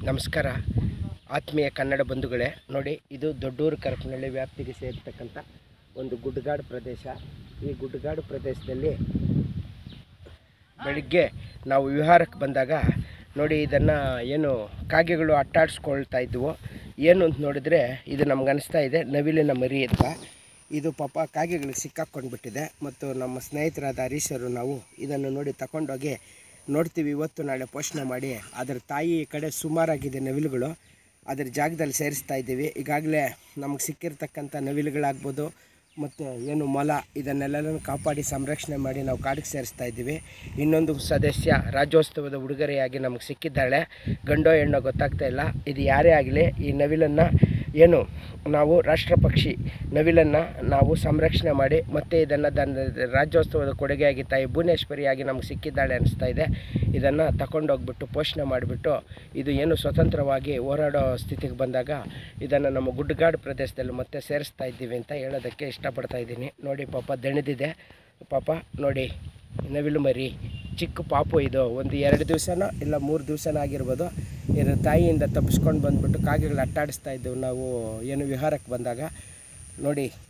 ನಮಸ್ಕಾರ ಆತ್ಮೀಯ ಕನ್ನಡ ಬಂಧುಗಳೇ ನೋಡಿ ಇದು ದೊಡ್ಡೂರು ಕರಪನಹಳ್ಳಿ ವ್ಯಾಪ್ತಿಗೆ ಸೇರ್ತಕ್ಕಂಥ ಒಂದು ಗುಡ್ಡಗಾಡು ಪ್ರದೇಶ ಈ ಗುಡ್ಡಗಾಡು ಪ್ರದೇಶದಲ್ಲಿ ಬೆಳಿಗ್ಗೆ ನಾವು ವಿಹಾರಕ್ಕೆ ಬಂದಾಗ ನೋಡಿ ಇದನ್ನು ಏನು ಕಾಗೆಗಳು ಅಟ್ಟಾಡಿಸ್ಕೊಳ್ತಾ ಇದ್ವು ಏನು ಅಂತ ನೋಡಿದರೆ ಇದು ನಮ್ಗೆ ಅನಿಸ್ತಾ ಇದೆ ನವಿಲಿನ ಮರಿ ಅಂತ ಇದು ಪಾಪ ಕಾಗೆಗಳಿಗೆ ಸಿಕ್ಕಾಕ್ಕೊಂಡ್ಬಿಟ್ಟಿದೆ ಮತ್ತು ನಮ್ಮ ಸ್ನೇಹಿತರಾದ ಹರೀಶರು ನಾವು ಇದನ್ನು ನೋಡಿ ತಗೊಂಡೋಗಿ ನೋಡ್ತೀವಿ ಇವತ್ತು ನಾಳೆ ಪೋಷಣೆ ಮಾಡಿ ಅದರ ತಾಯಿ ಕಡೆ ಸುಮಾರಾಗಿದೆ ನವಿಲುಗಳು ಅದರ ಜಾಗದಲ್ಲಿ ಸೇರಿಸ್ತಾ ಇದ್ದೀವಿ ಈಗಾಗಲೇ ನಮಗೆ ಸಿಕ್ಕಿರ್ತಕ್ಕಂಥ ನವಿಲುಗಳಾಗ್ಬೋದು ಮತ್ತು ಏನು ಮೊಲ ಇದನ್ನೆಲ್ಲನೂ ಕಾಪಾಡಿ ಸಂರಕ್ಷಣೆ ಮಾಡಿ ನಾವು ಕಾಡಿಗೆ ಸೇರಿಸ್ತಾ ಇದ್ದೀವಿ ಇನ್ನೊಂದು ಸದಸ್ಯ ರಾಜ್ಯೋತ್ಸವದ ಉಡುಗೊರೆಯಾಗಿ ನಮಗೆ ಸಿಕ್ಕಿದ್ದಾಳೆ ಗಂಡೋ ಹೆಣ್ಣೋ ಗೊತ್ತಾಗ್ತಾ ಇಲ್ಲ ಇದು ಯಾರೇ ಆಗಲಿ ಈ ನವಿಲನ್ನು ಏನು ನಾವು ರಾಷ್ಟ್ರ ಪಕ್ಷಿ ನವಿಲನ್ನು ನಾವು ಸಂರಕ್ಷಣೆ ಮಾಡಿ ಮತ್ತು ಇದನ್ನು ದನ ರಾಜ್ಯೋತ್ಸವದ ಕೊಡುಗೆಯಾಗಿ ತಾಯಿ ಭುವನೇಶ್ವರಿಯಾಗಿ ನಮಗೆ ಸಿಕ್ಕಿದ್ದಾಳೆ ಅನಿಸ್ತಾ ಇದೆ ಇದನ್ನು ತಗೊಂಡೋಗ್ಬಿಟ್ಟು ಪೋಷಣೆ ಮಾಡಿಬಿಟ್ಟು ಇದು ಏನು ಸ್ವತಂತ್ರವಾಗಿ ಹೋರಾಡೋ ಸ್ಥಿತಿಗೆ ಬಂದಾಗ ಇದನ್ನು ನಮ್ಮ ಗುಡ್ಡಗಾಡು ಪ್ರದೇಶದಲ್ಲಿ ಮತ್ತೆ ಸೇರಿಸ್ತಾ ಇದ್ದೀವಿ ಅಂತ ಹೇಳೋದಕ್ಕೆ ಇಷ್ಟಪಡ್ತಾ ಇದ್ದೀನಿ ನೋಡಿ ಪಾಪ ದಣಿದಿದೆ ಪಾಪ ನೋಡಿ ನವಿಲು ಮರಿ ಚಿಕ್ಕ ಪಾಪು ಇದು ಒಂದು ಎರಡು ದಿವಸನೋ ಇಲ್ಲ ಮೂರು ದಿವಸನ ಆಗಿರ್ಬೋದು ಇದರ ತಾಯಿಯಿಂದ ತಪ್ಪಿಸ್ಕೊಂಡು ಬಂದುಬಿಟ್ಟು ಕಾಗೆಗಳು ಅಟ್ಟಾಡಿಸ್ತಾ ಇದ್ದೆವು ನಾವು ಏನು ವಿಹಾರಕ್ಕೆ ಬಂದಾಗ ನೋಡಿ